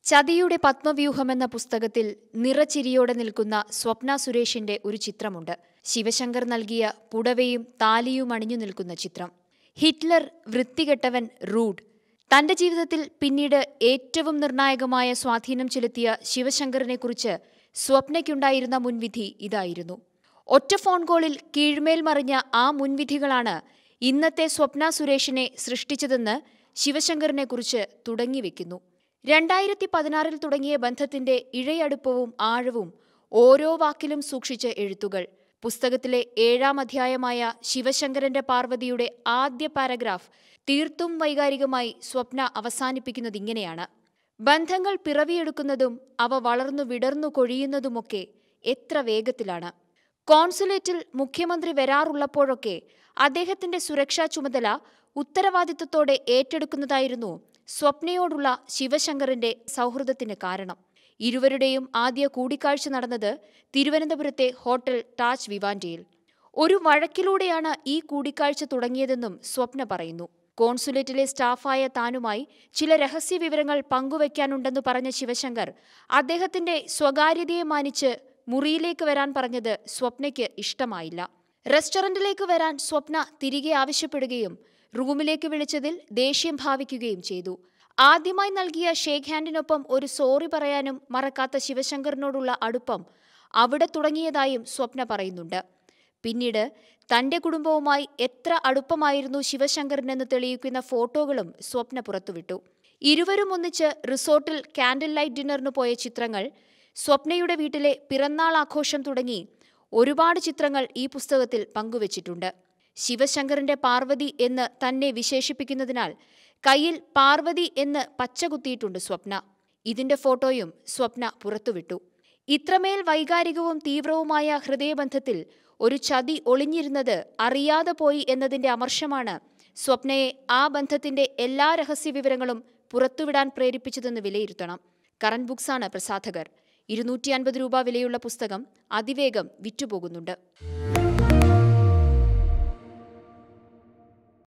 ചതിയുടെ പത്മവ്യൂഹമെന്ന പുസ്തകത്തിൽ നിറച്ചിരിയോടെ നിൽക്കുന്ന സ്വപ്ന സുരേഷിന്റെ ഒരു ചിത്രമുണ്ട് ശിവശങ്കർ നൽകിയ പുടവയും താലിയും അണിഞ്ഞു നിൽക്കുന്ന ചിത്രം ഹിറ്റ്ലർ വൃത്തികെട്ടവൻ റൂഡ് തന്റെ ജീവിതത്തിൽ പിന്നീട് ഏറ്റവും നിർണായകമായ സ്വാധീനം ചെലുത്തിയ ശിവശങ്കറിനെക്കുറിച്ച് സ്വപ്നയ്ക്കുണ്ടായിരുന്ന മുൻവിധി ഇതായിരുന്നു ഒറ്റ ഫോൺ കോളിൽ കീഴ്മേൽ മറിഞ്ഞ ആ മുൻവിധികളാണ് ഇന്നത്തെ സ്വപ്ന സുരേഷിനെ സൃഷ്ടിച്ചതെന്ന് ശിവശങ്കറിനെക്കുറിച്ച് തുടങ്ങിവെക്കുന്നു രണ്ടായിരത്തി പതിനാറിൽ തുടങ്ങിയ ബന്ധത്തിന്റെ ഇഴയടുപ്പവും ആഴവും ഓരോ വാക്കിലും സൂക്ഷിച്ച എഴുത്തുകൾ പുസ്തകത്തിലെ ഏഴാം അധ്യായമായ ശിവശങ്കരന്റെ പാർവതിയുടെ ആദ്യ പാരഗ്രാഫ് തീർത്തും വൈകാരികമായി സ്വപ്ന അവസാനിപ്പിക്കുന്നത് ഇങ്ങനെയാണ് ബന്ധങ്ങൾ പിറവിയെടുക്കുന്നതും അവ വളർന്നു വിടർന്നു കൊഴിയുന്നതുമൊക്കെ എത്ര വേഗത്തിലാണ് കോൺസുലേറ്റിൽ മുഖ്യമന്ത്രി വരാറുള്ളപ്പോഴൊക്കെ അദ്ദേഹത്തിന്റെ സുരക്ഷാ ചുമതല ഉത്തരവാദിത്തത്തോടെ ഏറ്റെടുക്കുന്നതായിരുന്നു സ്വപ്നയോടുള്ള ശിവശങ്കറിന്റെ സൗഹൃദത്തിന് കാരണം ഇരുവരുടെയും ആദ്യ കൂടിക്കാഴ്ച നടന്നത് തിരുവനന്തപുരത്തെ ഹോട്ടൽ താജ് വിവാന്റയിൽ ഒരു വഴക്കിലൂടെയാണ് ഈ കൂടിക്കാഴ്ച തുടങ്ങിയതെന്നും സ്വപ്ന പറയുന്നു കോൺസുലേറ്റിലെ സ്റ്റാഫായ താനുമായി ചില രഹസ്യ വിവരങ്ങൾ പങ്കുവയ്ക്കാനുണ്ടെന്ന് പറഞ്ഞ ശിവശങ്കർ അദ്ദേഹത്തിന്റെ സ്വകാര്യതയെ മാനിച്ച് മുറിയിലേക്ക് വരാൻ പറഞ്ഞത് സ്വപ്നയ്ക്ക് ഇഷ്ടമായില്ല റെസ്റ്റോറന്റിലേക്ക് വരാൻ സ്വപ്ന തിരികെ ആവശ്യപ്പെടുകയും റൂമിലേക്ക് വിളിച്ചതിൽ ദേഷ്യം ഭാവിക്കുകയും ചെയ്തു ആദ്യമായി നൽകിയ ഷേക്ക് ഹാൻഡിനൊപ്പം ഒരു സോറി പറയാനും മറക്കാത്ത ശിവശങ്കറിനോടുള്ള അടുപ്പം അവിടെ തുടങ്ങിയതായും സ്വപ്ന പറയുന്നുണ്ട് പിന്നീട് തന്റെ കുടുംബവുമായി എത്ര അടുപ്പമായിരുന്നു ശിവശങ്കറിനെന്ന് തെളിയിക്കുന്ന ഫോട്ടോകളും സ്വപ്ന പുറത്തുവിട്ടു ഇരുവരും ഒന്നിച്ച് റിസോർട്ടിൽ കാൻഡിൽ ലൈറ്റ് ഡിന്നറിന് പോയ ചിത്രങ്ങൾ സ്വപ്നയുടെ വീട്ടിലെ പിറന്നാൾ ആഘോഷം തുടങ്ങി ഒരുപാട് ചിത്രങ്ങൾ ഈ പുസ്തകത്തിൽ പങ്കുവച്ചിട്ടുണ്ട് ശിവശങ്കറിന്റെ പാർവതി എന്ന് തന്നെ വിശേഷിപ്പിക്കുന്നതിനാൽ കയ്യിൽ പാർവതി എന്ന് പച്ചകുത്തിയിട്ടുണ്ട് സ്വപ്ന ഇതിന്റെ ഫോട്ടോയും സ്വപ്ന പുറത്തുവിട്ടു ഇത്രമേൽ വൈകാരികവും തീവ്രവുമായ ഹൃദയബന്ധത്തിൽ ഒരു ചതി ഒളിഞ്ഞിരുന്നത് അറിയാതെ പോയി എന്നതിന്റെ അമർഷമാണ് സ്വപ്നയെ ആ ബന്ധത്തിന്റെ എല്ലാ രഹസ്യ വിവരങ്ങളും പുറത്തുവിടാൻ പ്രേരിപ്പിച്ചതെന്ന് വിലയിരുത്തണം കറന്റ് ബുക്സാണ് പ്രസാധകർ ഇരുന്നൂറ്റി അൻപത് രൂപ വിലയുള്ള പുസ്തകം അതിവേഗം വിറ്റുപോകുന്നുണ്ട്